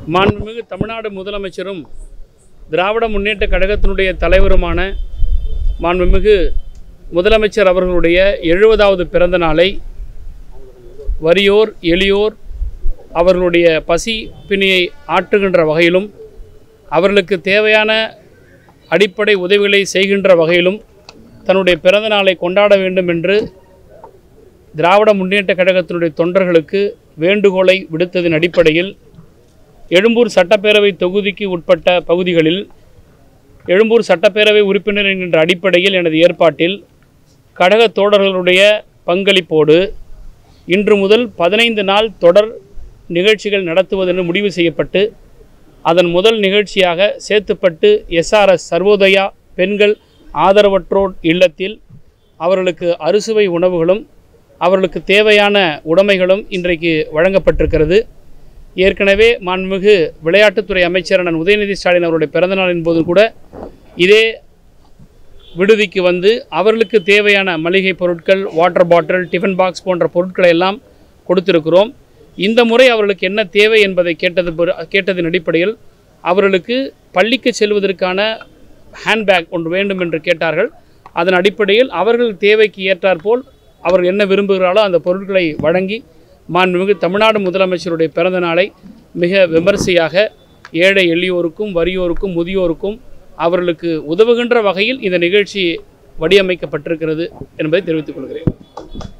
மாண்புமிகு தமிழ்நாடு முதலமைச்சரும் திராவிட முன்னேற்ற கழகத்தினுடைய தலைவருமான மாண்புமிகு முதலமைச்சர் அவர்களுடைய எழுபதாவது பிறந்த நாளை வறியோர் எளியோர் அவர்களுடைய பசி பிணியை ஆற்றுகின்ற வகையிலும் அவர்களுக்கு தேவையான அடிப்படை உதவிகளை செய்கின்ற வகையிலும் தன்னுடைய பிறந்த நாளை கொண்டாட வேண்டும் என்று திராவிட முன்னேற்ற கழகத்தினுடைய தொண்டர்களுக்கு வேண்டுகோளை விடுத்ததின் அடிப்படையில் எழும்பூர் சட்டப்பேரவை தொகுதிக்கு உட்பட்ட பகுதிகளில் எழும்பூர் சட்டப்பேரவை உறுப்பினர் என்கின்ற அடிப்படையில் எனது ஏற்பாட்டில் கழக தோழர்களுடைய பங்களிப்போடு இன்று முதல் பதினைந்து நாள் தொடர் நிகழ்ச்சிகள் நடத்துவதென்று முடிவு செய்யப்பட்டு அதன் முதல் நிகழ்ச்சியாக சேத்துப்பட்டு எஸ்ஆர்எஸ் சர்வோதயா பெண்கள் ஆதரவற்றோர் இல்லத்தில் அவர்களுக்கு அறுசுவை உணவுகளும் அவர்களுக்கு தேவையான உடைமைகளும் இன்றைக்கு வழங்கப்பட்டிருக்கிறது ஏற்கனவே மாண்புமிகு விளையாட்டுத்துறை அமைச்சர் அண்ணன் உதயநிதி ஸ்டாலின் அவருடைய பிறந்தநாளின் போது கூட இதே விடுதிக்கு வந்து அவர்களுக்கு தேவையான மளிகை பொருட்கள் வாட்டர் பாட்டில் டிஃபன் பாக்ஸ் போன்ற பொருட்களை எல்லாம் கொடுத்திருக்கிறோம் இந்த முறை அவர்களுக்கு என்ன தேவை என்பதை கேட்டது பொரு- கேட்டதின் அடிப்படையில் அவர்களுக்கு பள்ளிக்கு செல்வதற்கான ஹேண்ட்பேக் ஒன்று வேண்டும் என்று கேட்டார்கள் அதன் அடிப்படையில் அவர்கள் தேவைக்கு ஏற்றாற்போல் அவர்கள் என்ன விரும்புகிறார்களோ அந்த பொருட்களை வழங்கி மாண்புமிகு தமிழ்நாடு முதலமைச்சருடைய பிறந்த நாளை மிக விமரிசையாக ஏழை எளியோருக்கும் வறியோருக்கும் முதியோருக்கும் அவர்களுக்கு உதவுகின்ற வகையில் இந்த நிகழ்ச்சி வடிவமைக்கப்பட்டிருக்கிறது என்பதை தெரிவித்துக் கொள்கிறேன்